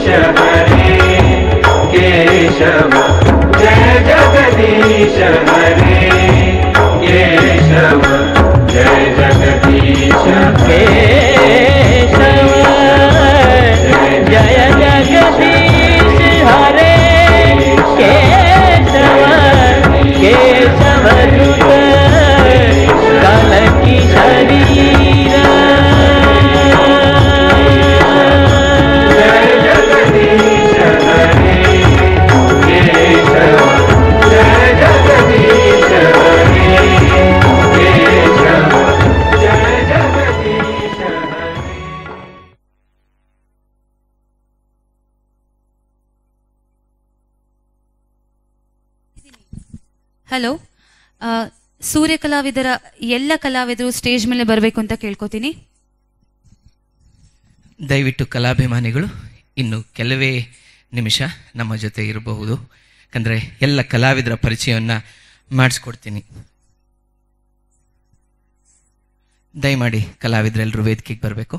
जगदीश हरे केशव जय जगदीश हरे केशव जय जगदीश केशव जय जगदीश हरे केशव केशव दुत कलकी शरीर जय जगदीश हरे केशव जय जगदीश हरे केशव जय जगदीश हरे ಹಲೋ ಆ, ಸೂರ್ಯ ಕಲಾವಿದರ ಎಲ್ಲ ಕಲಾವಿದರು ಸ್ಟೇಜ್ ಮೇಲೆ ಬರಬೇಕು ಅಂತ ಕೇಳ್ಕೊತೀನಿ ದಯವಿಟ್ಟು ಕಲಾಭಿಮಾನಿಗಳು ಇನ್ನು ಕೆಲವೇ ನಿಮಿಷ ನಮ್ಮ ಜೊತೆ ಇರಬಹುದು ಯಾಕಂದರೆ ಎಲ್ಲ ಕಲಾವಿದರ ಪರಿಚಯವನ್ನು ಮಾಡಿಸ್ಕೊಡ್ತೀನಿ ದಯಮಾಡಿ ಕಲಾವಿದರೆಲ್ಲರೂ ವೇದಿಕೆಗೆ ಬರಬೇಕು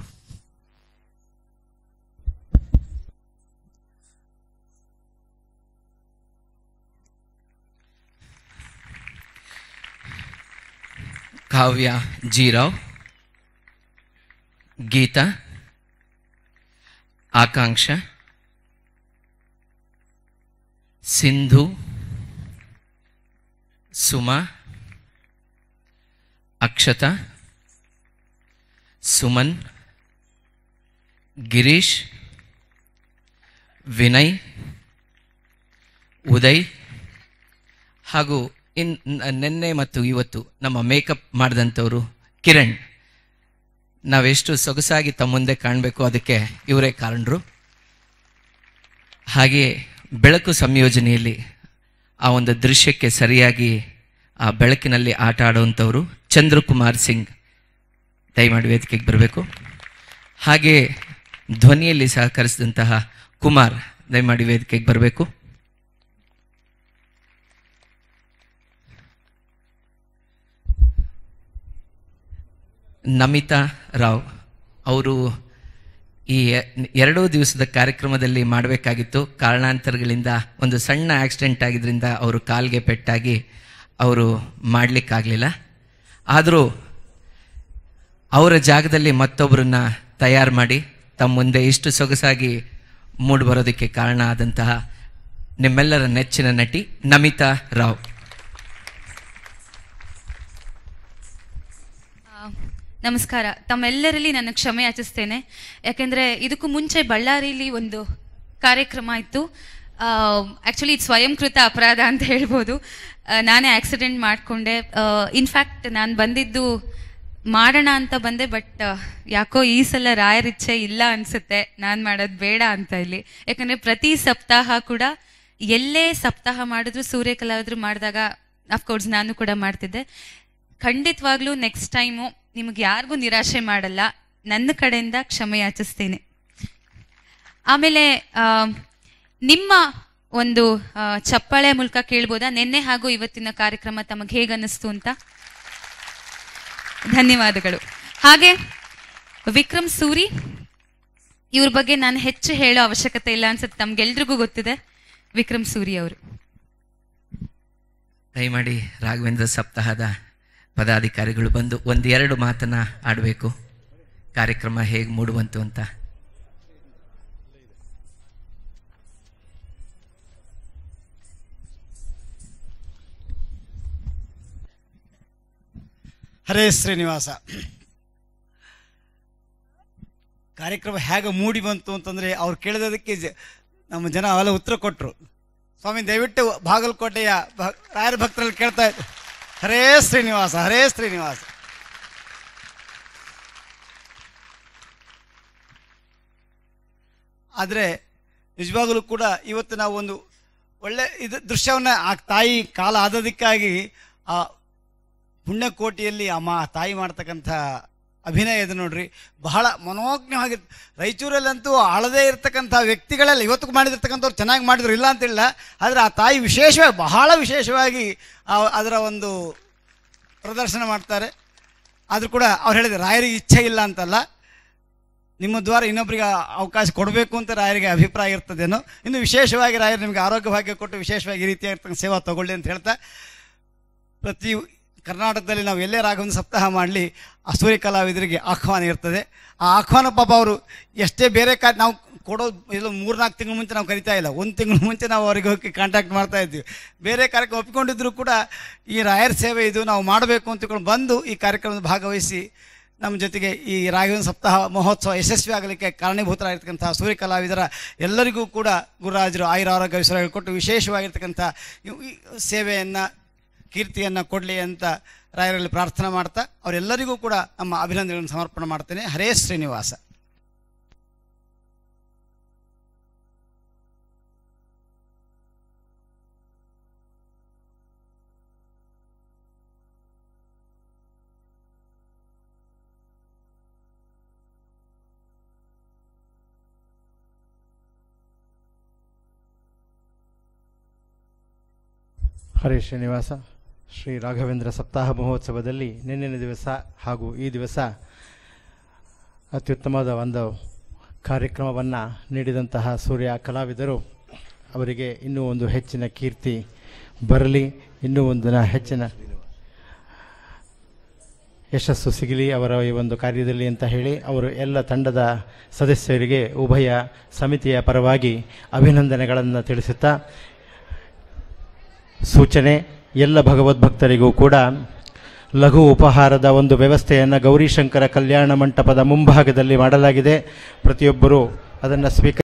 ಕಾವ್ಯ ಜೀರಾವ್ ಗೀತಾ ಆಕಾಂಕ್ಷ ಸಿಂಧು ಸುಮಾ ಅಕ್ಷತಾ ಸುಮನ್ ಗಿರೀಶ್ ವಿನಯ್ ಉದಯ್ ಹಾಗೂ ಇನ್ ನ- ನಿನ್ನೆ ಮತ್ತು ಇವತ್ತು ನಮ್ಮ ಮೇಕಪ್ ಮಾಡಿದಂಥವರು ಕಿರಣ್ ನಾವೆಷ್ಟು ಸೊಗಸಾಗಿ ತಮ್ಮ ಮುಂದೆ ಕಾಣಬೇಕು ಅದಕ್ಕೆ ಇವರೇ ಕಾರಣರು ಹಾಗೆಯೇ ಬೆಳಕು ಸಂಯೋಜನೆಯಲ್ಲಿ ಆ ಒಂದು ದೃಶ್ಯಕ್ಕೆ ಸರಿಯಾಗಿ ಆ ಬೆಳಕಿನಲ್ಲಿ ಆಟ ಆಡುವಂಥವರು ಚಂದ್ರಕುಮಾರ್ ಸಿಂಗ್ ದಯಮಾಡಿ ವೇದಿಕೆಗೆ ಬರಬೇಕು ಹಾಗೆ ಧ್ವನಿಯಲ್ಲಿ ಸಹಕರಿಸಿದಂತಹ ಕುಮಾರ್ ದಯಮಾಡಿ ವೇದಿಕೆಗೆ ಬರಬೇಕು ನಮಿತಾ ರಾವ್ ಅವರು ಈ ಎ- ಎರಡೂ ದಿವಸದ ಕಾರ್ಯಕ್ರಮದಲ್ಲಿ ಮಾಡಬೇಕಾಗಿತ್ತು ಕಾರಣಾಂತರಗಳಿಂದ ಒಂದು ಸಣ್ಣ ಆಕ್ಸಿಡೆಂಟ್ ಆಗಿದ್ದರಿಂದ ಅವರು ಕಾಲ್ಗೆ ಪೆಟ್ಟಾಗಿ ಅವರು ಮಾಡಲಿಕ್ಕಾಗಲಿಲ್ಲ ಆದರೂ ಅವರ ಜಾಗದಲ್ಲಿ ಮತ್ತೊಬ್ಬರನ್ನ ತಯಾರು ಮಾಡಿ ತಮ್ಮ ಮುಂದೆ ಇಷ್ಟು ಸೊಗಸಾಗಿ ಮೂಡಿ ಬರೋದಕ್ಕೆ ಕಾರಣ ಆದಂತಹ ನಿಮ್ಮೆಲ್ಲರ ನೆಚ್ಚಿನ ನಟಿ ನಮಿತಾ ರಾವ್ ನಮಸ್ಕಾರ ತಮ್ಮೆಲ್ಲರಲ್ಲಿ ನನ್ನ ಕ್ಷಮೆ ಯಾಚಿಸ್ತೇನೆ ಯಾಕೆಂದ್ರೆ ಇದಕ್ಕೂ ಮುಂಚೆ ಬಳ್ಳಾರಿಲಿ ಒಂದು ಕಾರ್ಯಕ್ರಮ ಇತ್ತು ಆ್ಯಕ್ಚುಲಿ ಇದು ಸ್ವಯಂಕೃತ ಅಪರಾಧ ಅಂತ ಹೇಳ್ಬೋದು ಆ, ನಾನೇ ಆಕ್ಸಿಡೆಂಟ್ ಮಾಡಿಕೊಂಡೆ ಇನ್ಫ್ಯಾಕ್ಟ್ ನಾನು ಬಂದಿದ್ದು ಮಾಡೋಣ ಅಂತ ಬಂದೆ ಬಟ್ ಯಾಕೋ ಈ ಸಲ ರಾಯರ ಇಚ್ಛೆ ಇಲ್ಲ ಅನ್ಸುತ್ತೆ ನಾನು ಮಾಡೋದು ಬೇಡ ಅಂತ ಇಲ್ಲಿ ಯಾಕಂದ್ರೆ ಪ್ರತಿ ಸಪ್ತಾಹ ಕೂಡ ಎಲ್ಲೇ ಸಪ್ತಾಹ ಮಾಡಿದ್ರು ಸೂರ್ಯ ಕಲಾವಿದರು ಮಾಡಿದಾಗ ಅಫ್ಕೋರ್ಸ್ ನಾನು ಕೂಡ ಮಾಡ್ತಿದ್ದೆ ಖಂಡಿತವಾಗ್ಲೂ ನೆಕ್ಸ್ಟ್ ಟೈಮು ನಿಮಗೆ ಯಾರಿಗೂ ನಿರಾಶೆ ಮಾಡಲ್ಲ ನನ್ನ ಕಡೆಯಿಂದ ಕ್ಷಮೆ ಯಾಚಿಸ್ತೇನೆ ಆಮೇಲೆ ಆ, ನಿಮ್ಮ ಒಂದು ಆ, ಚಪ್ಪಾಳೆ ಮೂಲಕ ಕೇಳ್ಬೋದಾ ನಿನ್ನೆ ಹಾಗೂ ಇವತ್ತಿನ ಕಾರ್ಯಕ್ರಮ ತಮಗೆ ಹೇಗೆ ಅನ್ನಿಸ್ತು ಅಂತ ಧನ್ಯವಾದಗಳು ಹಾಗೆ ವಿಕ್ರಮ್ ಸೂರಿ ಇವ್ರ ಬಗ್ಗೆ ನಾನು ಹೆಚ್ಚು ಹೇಳೋ ಅವಶ್ಯಕತೆ ಇಲ್ಲ ಅನ್ಸುತ್ತೆ ತಮ್ಗೆಲ್ರಿಗೂ ಗೊತ್ತಿದೆ ವಿಕ್ರಮ್ ಸೂರಿ ಅವರು ದಯಮಾಡಿ ರಾಘವೇಂದ್ರ ಸಪ್ತಾಹದ ಪದಾಧಿಕಾರಿಗಳು ಬಂದು ಒಂದೆರಡು ಮಾತನ್ನ ಆಡಬೇಕು ಕಾರ್ಯಕ್ರಮ ಹೇಗೆ ಮೂಡುವಂತು ಅಂತ ಹರೇ ಶ್ರೀನಿವಾಸ ಕಾರ್ಯಕ್ರಮ ಹೇಗೆ ಮೂಡಿ ಬಂತು ಅಂತಂದರೆ ಅವ್ರು ಕೇಳಿದದಕ್ಕೆ ಜ- ನಮ್ಮ ಜನ ಅವೆಲ್ಲ ಉತ್ತರ ಕೊಟ್ಟರು ಸ್ವಾಮಿ ದಯವಿಟ್ಟು ಬಾಗಲಕೋಟೆಯ ಭ ರಾಯರ ಭಕ್ತರಲ್ಲಿ ಕೇಳ್ತಾ ಇದ್ದೆ ಹರೇ ಶ್ರೀನಿವಾಸ ಹರೇ ಶ್ರೀನಿವಾಸ ಆದರೆ ನಿಜವಾಗಲೂ ಕೂಡ ಇವತ್ತು ನಾವು ಒಂದು ಒಳ್ಳೆ ಇದು ದೃಶ್ಯವನ್ನು ಆ ತಾಯಿ ಕಾಲ ಆದದಕ್ಕಾಗಿ ಆ ಪುಣ್ಯಕೋಟಿಯಲ್ಲಿ ಅಮ್ಮ ತಾಯಿ ಮಾಡ್ತಕ್ಕಂಥ ಅಭಿನಯ ಇದೆ ನೋಡ್ರಿ ಬಹಳ ಮನೋಜ್ಞವಾಗಿ ರಾಯಚೂರಲ್ಲಂತೂ ಆಳದೇ ಇರತಕ್ಕಂಥ ವ್ಯಕ್ತಿಗಳೆಲ್ಲ ಇವತ್ತಿಗೂ ಮಾಡಿದಿರ್ತಕ್ಕಂಥವ್ರು ಚೆನ್ನಾಗಿ ಮಾಡಿದ್ರು ಇಲ್ಲ ಅಂತಿಲ್ಲ ಆದರೆ ಆ ತಾಯಿ ವಿಶೇಷವಾಗಿ ಬಹಳ ವಿಶೇಷವಾಗಿ ಆ- ಅದರ ಒಂದು ಪ್ರದರ್ಶನ ಮಾಡ್ತಾರೆ ಆದರೂ ಕೂಡ ಅವ್ರು ಹೇಳಿದ್ರು ರಾಯರಿಗೆ ಇಚ್ಛೆ ಇಲ್ಲ ಅಂತಲ್ಲ ನಿಮ್ಮ ದ್ವಾರ ಇನ್ನೊಬ್ಬರಿಗೆ ಅವಕಾಶ ಕೊಡಬೇಕು ಅಂತ ರಾಯರಿಗೆ ಅಭಿಪ್ರಾಯ ಇರ್ತದೇನೋ ಇನ್ನು ವಿಶೇಷವಾಗಿ ರಾಯರು ನಿಮಗೆ ಆರೋಗ್ಯ ಭಾಗ್ಯ ಕೊಟ್ಟು ವಿಶೇಷವಾಗಿ ಈ ರೀತಿಯಾಗಿರ್ತಕ್ಕಂಥ ಸೇವಾ ತಗೊಳ್ಳಿ ಅಂತ ಹೇಳ್ತಾ ಪ್ರತಿ ಕರ್ನಾಟಕದಲ್ಲಿ ನಾವು ಎಲ್ಲೇ ರಾಘವನ ಸಪ್ತಾಹ ಮಾಡಲಿ ಆ ಸೂರ್ಯ ಕಲಾವಿದರಿಗೆ ಆಹ್ವಾನ ಇರ್ತದೆ ಆ ಆಹ್ವಾನ ಪಾಪ ಅವರು ಎಷ್ಟೇ ಬೇರೆ ಕಾ ನಾವು ಕೊಡೋ ಎಲ್ಲ ಮೂರ್ನಾಲ್ಕು ತಿಂಗಳ ಮುಂಚೆ ನಾವು ಕರಿತಾ ಇಲ್ಲ ಒಂದು ತಿಂಗಳ ಮುಂಚೆ ನಾವು ಅವರಿಗೆ ಹೋಗಿ ಕಾಂಟ್ಯಾಕ್ಟ್ ಮಾಡ್ತಾ ಇದ್ವಿ ಬೇರೆ ಕಾರ್ಯಕ್ರಮ ಒಪ್ಪಿಕೊಂಡಿದ್ರು ಕೂಡ ಈ ರಾಯರ ಸೇವೆ ಇದು ನಾವು ಮಾಡಬೇಕು ಅಂತ ತಿಳ್ಕೊಂಡು ಬಂದು ಈ ಕಾರ್ಯಕ್ರಮದ ಭಾಗವಹಿಸಿ ನಮ್ಮ ಜೊತೆಗೆ ಈ ರಾಘವನ ಸಪ್ತಾಹ ಮಹೋತ್ಸವ ಯಶಸ್ವಿ ಆಗಲಿಕ್ಕೆ ಕಾರಣೀಭೂತರಾಗಿರ್ತಕ್ಕಂಥ ಸೂರ್ಯ ಕಲಾವಿದರ ಎಲ್ಲರಿಗೂ ಕೂಡ ಗುರುರಾಜರು ಆಯುರ ಆರೋಗ್ಯ ವಿಶ್ರಾಗ ಕೊಟ್ಟು ವಿಶೇಷವಾಗಿರ್ತಕ್ಕಂಥ ಇವ್- ಈ ಸೇವೆಯನ್ನು ಕೀರ್ತಿಯನ್ನು ಕೊಡಲಿ ಅಂತ ರಾಯರಲ್ಲಿ ಪ್ರಾರ್ಥನೆ ಮಾಡ್ತಾ ಅವರೆಲ್ಲರಿಗೂ ಕೂಡ ನಮ್ಮ ಅಭಿನಂದನೆಗಳನ್ನು ಸಮರ್ಪಣೆ ಮಾಡ್ತೇನೆ ಹರೇ ಶ್ರೀನಿವಾಸ ಹರೇ ಶ್ರೀನಿವಾಸ ಶ್ರೀ ರಾಘವೇಂದ್ರ ಸಪ್ತಾಹ ಮಹೋತ್ಸವದಲ್ಲಿ ನಿನ್ನಿನ ದಿವಸ ಹಾಗೂ ಈ ದಿವಸ ಅತ್ಯುತ್ತಮವಾದ ಒಂದು ಕಾರ್ಯಕ್ರಮವನ್ನು ನೀಡಿದಂತಹ ಸೂರ್ಯ ಕಲಾವಿದರು ಅವರಿಗೆ ಇನ್ನೂ ಒಂದು ಹೆಚ್ಚಿನ ಕೀರ್ತಿ ಬರಲಿ ಇನ್ನೂ ಒಂದು ನ- ಹೆಚ್ಚಿನ ಯಶಸ್ಸು ಸಿಗಲಿ ಅವರ ಈ ಒಂದು ಕಾರ್ಯದಲ್ಲಿ ಅಂತ ಹೇಳಿ ಅವರು ಎಲ್ಲ ತಂಡದ ಸದಸ್ಯರಿಗೆ ಉಭಯ ಸಮಿತಿಯ ಪರವಾಗಿ ಅಭಿನಂದನೆಗಳನ್ನು ತಿಳಿಸುತ್ತಾ ಸೂಚನೆ ಎಲ್ಲ ಭಗವದ್ಭಕ್ತರಿಗೂ ಕೂಡ ಲಘು ಉಪಹಾರದ ಒಂದು ವ್ಯವಸ್ಥೆಯನ್ನು ಗೌರಿಶಂಕರ ಕಲ್ಯಾಣ ಮಂಟಪದ ಮುಂಭಾಗದಲ್ಲಿ ಮಾಡಲಾಗಿದೆ ಪ್ರತಿಯೊಬ್ಬರೂ ಅದನ್ನು ಸ್ವೀಕ